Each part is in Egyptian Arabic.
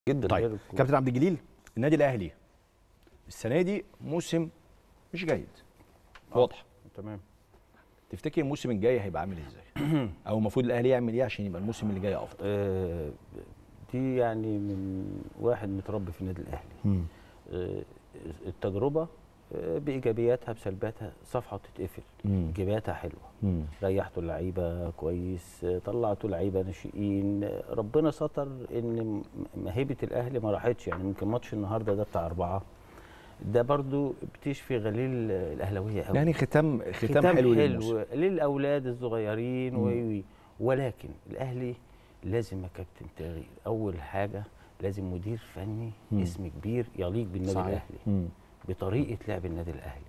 جدا طيب غير الكورة. كابتن عبد الجليل النادي الاهلي السنه دي موسم مش جيد واضح تمام تفتكر الموسم الجاي هيبقى عامل ازاي او المفروض الاهلي يعمل ايه عشان يبقى الموسم اللي جاي افضل آه، دي يعني من واحد متربي في النادي الاهلي آه، التجربه آه، بايجابياتها بسلبياتها صفحه وتتقفل مم. ايجابياتها حلوه ريحتوا اللعيبه كويس آه، طلعتوا لعيبه ناشئين آه، ربنا ستر ان م- مهيبه الاهلي ما راحتش يعني ممكن ماتش النهارده ده بتاع اربعه ده برضو بتشفي غليل آه، الاهلاويه قوي يعني ختام ختام, حلو, للموسم حلو للاولاد الصغيرين و و- ولكن الاهلي لازم يا كابتن تغيير اول حاجه لازم مدير فني مم. اسم كبير يليق بالنادي صحيح. الاهلي مم. بطريقه لعب النادي الاهلي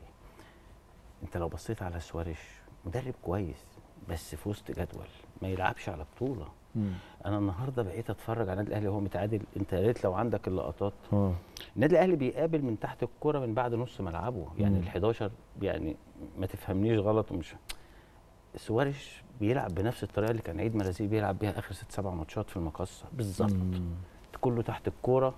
انت لو بصيت على سواريش مدرب كويس بس في وسط جدول ما يلعبش على بطوله مم. انا النهارده بقيت اتفرج على النادي الاهلي وهو متعادل انت يا ريت لو عندك اللقطات اه النادي الاهلي بيقابل من تحت الكرة من بعد نص ملعبه يعني مم. ال 11 يعني ما تفهمنيش غلط ومش سواريش بيلعب بنفس الطريقه اللي كان عيد مرازي بيلعب بيها اخر ست سبع ماتشات في المقصه بالظبط مم. كله تحت الكوره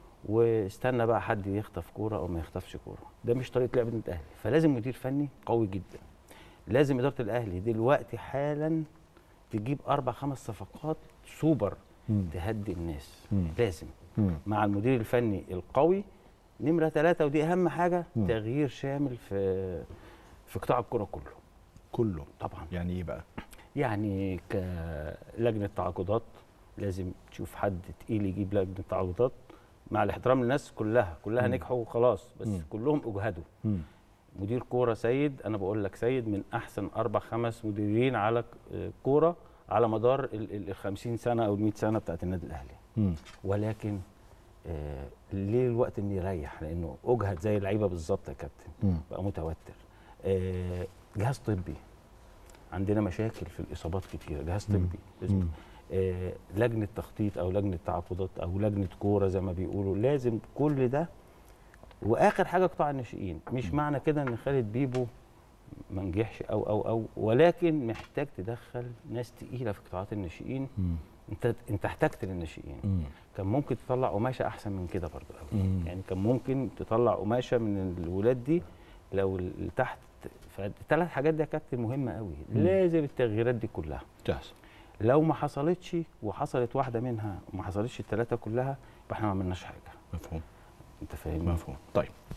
واستنى بقى حد يخطف كوره او ما يخطفش كوره ده مش طريقه لعب النادي الاهلي فلازم مدير فني قوي جدا لازم اداره الاهلي دلوقتي حالا تجيب اربع خمس صفقات سوبر مم. تهدي الناس مم. لازم مم. مع المدير الفني القوي نمره ثلاثة ودي اهم حاجه مم. تغيير شامل في في قطاع الكره كله كله طبعا يعني ايه بقى يعني كلجنه تعاقدات لازم تشوف حد تقيل يجيب لجنه تعاقدات مع الاحترام للناس كلها كلها مم. نجحوا وخلاص بس مم. كلهم اجهدوا مم. مدير كوره سيد انا بقول لك سيد من احسن اربع خمس مديرين على ك- كوره على مدار ال ال 50 سنه او ال 100 سنه بتاعت النادي الاهلي مم. ولكن آه ليه الوقت انه يريح لانه اجهد زي اللعيبه بالظبط يا كابتن مم. بقى متوتر آه جهاز طبي عندنا مشاكل في الاصابات كتيره جهاز مم. طبي لازم مم. آه لجنه تخطيط او لجنه تعاقدات او لجنه كوره زي ما بيقولوا لازم كل ده واخر حاجه قطاع الناشئين مش معنى كده ان خالد بيبو ما نجحش او او او ولكن محتاج تدخل ناس تقيله في قطاعات الناشئين مم. انت انت احتجت للناشئين مم. كان ممكن تطلع قماشه احسن من كده برضو قوي مم. يعني كان ممكن تطلع قماشه من الولاد دي لو اللي تحت فالثلاث حاجات دي يا كابتن مهمه قوي مم. لازم التغييرات دي كلها جاهز لو ما حصلتش وحصلت واحده منها وما حصلتش الثلاثه كلها يبقى احنا ما عملناش حاجه مفهوم انت فاهمني مفهوم طيب